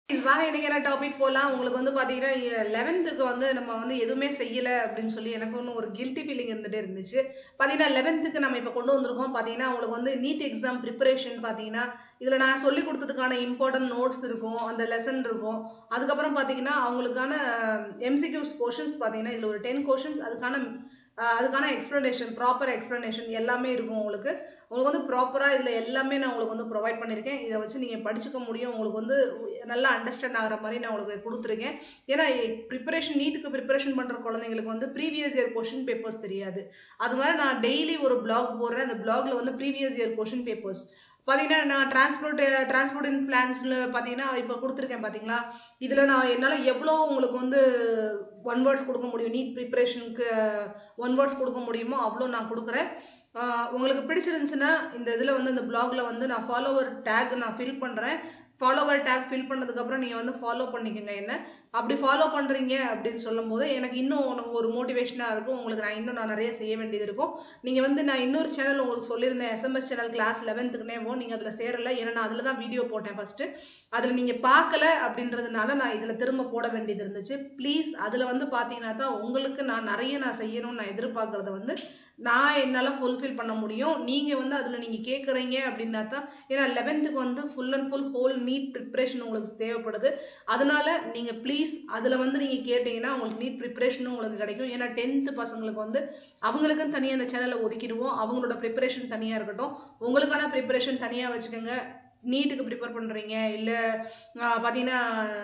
இது வாங்க இன்னைக்கு என்ன டாபிக் போகலாம் உங்களுக்கு வந்து பார்த்தீங்கன்னா லெவன்த்துக்கு வந்து நம்ம வந்து எதுவுமே செய்யலை அப்படின்னு சொல்லி எனக்கு ஒன்று ஒரு கில்ட்டி ஃபீலிங் இருந்துகிட்டே இருந்துச்சு பார்த்தீங்கன்னா லெவன்த்துக்கு நம்ம இப்போ கொண்டு வந்திருக்கோம் பார்த்தீங்கன்னா உங்களுக்கு வந்து நீட் எக்ஸாம் ப்ரிப்பரேஷன் பார்த்தீங்கன்னா இதில் நான் சொல்லி கொடுத்ததுக்கான இம்பார்ட்டன்ட் நோட்ஸ் இருக்கும் அந்த லெசன் இருக்கும் அதுக்கப்புறம் பார்த்தீங்கன்னா அவங்களுக்கான எம்சிக்யூஸ் கொஷின்ஸ் பார்த்தீங்கன்னா இதில் ஒரு டென் கொஷின்ஸ் அதுக்கான அஹ், அதுக்கான எக்ஸ்ப்ளனேஷன் ப்ராப்பர் எக்ஸ்ப்ளனேஷன் எல்லாமே இருக்கும் உங்களுக்கு உங்களுக்கு வந்து ப்ராப்பராக இதில் எல்லாமே நான் உங்களுக்கு வந்து ப்ரொவைட் பண்ணியிருக்கேன் இதை வச்சு நீங்கள் படிச்சுக்க முடியும் உங்களுக்கு வந்து நல்லா அண்டர்ஸ்டாண்ட் ஆகிற மாதிரி நான் உங்களுக்கு கொடுத்துருக்கேன் ஏன்னா ப்ரிப்பரேஷன் நீட்டுக்கு ப்ரிப்பரேஷன் பண்ணுற குழந்தைங்களுக்கு வந்து ப்ரீவியஸ் இயர் கொஷின் பேப்பர்ஸ் தெரியாது அது மாதிரி நான் டெய்லி ஒரு பிளாக் போடுறேன் அந்த பிளாக்ல வந்து ப்ரீவியஸ் இயர் கொஷின் பேப்பர்ஸ் பார்த்தீங்கன்னா நான் டிரான்ஸ்போர்ட் டிரான்ஸ்போர்ட்டிங் பிளான்ஸில் பார்த்தீங்கன்னா இப்போ கொடுத்துருக்கேன் பார்த்தீங்களா இதில் நான் என்னால் எவ்வளோ உங்களுக்கு வந்து ஒன் வேர்ட்ஸ் கொடுக்க முடியும் நீட் ப்ரிப்பரேஷனுக்கு ஒன் வேர்ட்ஸ் கொடுக்க முடியுமோ அவ்வளோ நான் கொடுக்குறேன் ஆஹ் உங்களுக்கு பிடிச்சிருந்துச்சுன்னா இந்த இதில் வந்து இந்த பிளாகில் வந்து நான் ஃபாலோவர் டேக் நான் ஃபில் பண்ணுறேன் ஃபாலோவர் டேக் ஃபில் பண்ணதுக்கப்புறம் நீங்கள் வந்து ஃபாலோ பண்ணிக்கோங்க என்ன அப்படி ஃபாலோ பண்ணுறீங்க அப்படின்னு சொல்லும்போது எனக்கு இன்னும் உனக்கு ஒரு மோட்டிவேஷனாக இருக்கும் உங்களுக்கு நான் இன்னும் நான் நிறைய செய்ய வேண்டியது இருக்கும் நீங்கள் வந்து நான் இன்னொரு சேனல் உங்களுக்கு சொல்லியிருந்தேன் எஸ்எம்எஸ் சேனல் கிளாஸ் லெவன்த்துக்குனேவோ நீங்கள் அதில் சேரலை ஏன்னா நான் அதில் தான் வீடியோ போட்டேன் ஃபஸ்ட்டு அதில் நீங்கள் பார்க்கல அப்படின்றதுனால நான் இதில் திரும்ப போட வேண்டியது இருந்துச்சு ப்ளீஸ் அதில் வந்து பார்த்தீங்கன்னா தான் உங்களுக்கு நான் நிறைய நான் செய்யணும்னு நான் எதிர்பார்க்குறத வந்து நான் என்னால் ஃபுல்ஃபில் பண்ண முடியும் நீங்கள் வந்து அதில் நீங்கள் கேட்குறீங்க அப்படின்னா தான் ஏன்னா லெவன்த்துக்கு வந்து full and full whole NEET preparation உங்களுக்கு தேவைப்படுது அதனால நீங்கள் ப்ளீஸ் அதில் வந்து நீங்கள் கேட்டிங்கன்னா உங்களுக்கு நீட் ப்ரிப்ரேஷனும் உங்களுக்கு கிடைக்கும் ஏன்னா டென்த்து பசங்களுக்கு வந்து அவங்களுக்குன்னு தனியாக அந்த சேனலை ஒதுக்கிடுவோம் அவங்களோட ப்ரிப்பரேஷன் தனியாக இருக்கட்டும் உங்களுக்கான ப்ரிப்பரேஷன் தனியாக வச்சுக்கோங்க நீட்டுக்கு ப்ரிப்பேர் பண்ணுறீங்க இல்லை பார்த்தீங்கன்னா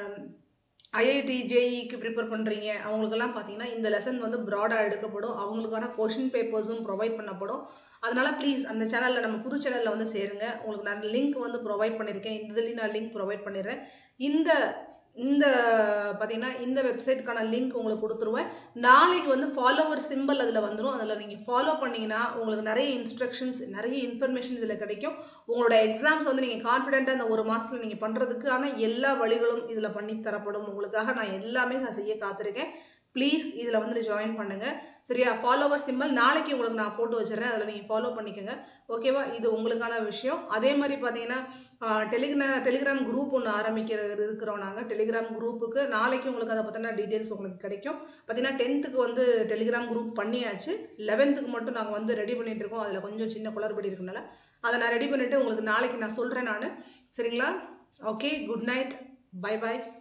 ஐஐடி ஜேஇக்கு ப்ரிப்பேர் பண்ணுறீங்க அவங்களுக்கெல்லாம் பார்த்தீங்கன்னா இந்த லெசன் வந்து ப்ராடாக எடுக்கப்படும் அவங்களுக்கான கொஷின் பேப்பர்ஸும் ப்ரொவைட் பண்ணப்படும் அதனால ப்ளீஸ் அந்த சேனலில் நம்ம புது சேனலில் வந்து சேருங்க உங்களுக்கு நான் லிங்க் வந்து ப்ரொவைட் பண்ணியிருக்கேன் இந்த இதுலேயும் நான் லிங்க் ப்ரொவைட் பண்ணிடுறேன் இந்த இந்த பார்த்தீங்கன்னா இந்த வெப்சைட்டுக்கான லிங்க் உங்களுக்கு கொடுத்துருவேன் நாளைக்கு வந்து ஃபாலோவர் சிம்பிள் அதில் வந்துடும் அதில் நீங்கள் ஃபாலோ பண்ணிங்கன்னா உங்களுக்கு நிறைய இன்ஸ்ட்ரக்ஷன்ஸ் நிறைய இன்ஃபர்மேஷன் இதில் கிடைக்கும் உங்களோட எக்ஸாம்ஸ் வந்து நீங்கள் கான்ஃபிடென்ட்டாக அந்த ஒரு மாதத்தில் நீங்கள் பண்ணுறதுக்கான எல்லா வழிகளும் இதில் பண்ணி தரப்படும் உங்களுக்காக நான் எல்லாமே நான் செய்ய காத்திருக்கேன் ப்ளீஸ் இதில் வந்து ஜாயின் பண்ணுங்கள் சரியா ஃபாலோவர் சிம்பிள் நாளைக்கு உங்களுக்கு நான் போட்டு வச்சிடுறேன் அதில் நீங்கள் ஃபாலோ பண்ணிக்கோங்க ஓகேவா இது உங்களுக்கான விஷயம் அதே மாதிரி பார்த்தீங்கன்னா டெலிகிரா டெலிகிராம் குரூப் ஒன்று ஆரம்பிக்கிற இருக்கிறோம் நாங்கள் டெலிகிராம் குரூப்புக்கு நாளைக்கு உங்களுக்கு அதை பற்றின டீட்டெயில்ஸ் உங்களுக்கு கிடைக்கும் பார்த்தீங்கன்னா டென்த்துக்கு வந்து டெலிகிராம் குரூப் பண்ணியாச்சு லெவன்த்துக்கு மட்டும் நாங்கள் வந்து ரெடி பண்ணிட்டு இருக்கோம் அதில் கொஞ்சம் சின்ன குளறுபடி இருக்கனால அதை நான் ரெடி பண்ணிவிட்டு உங்களுக்கு நாளைக்கு நான் சொல்கிறேன் நான் சரிங்களா ஓகே குட் நைட் பை பாய்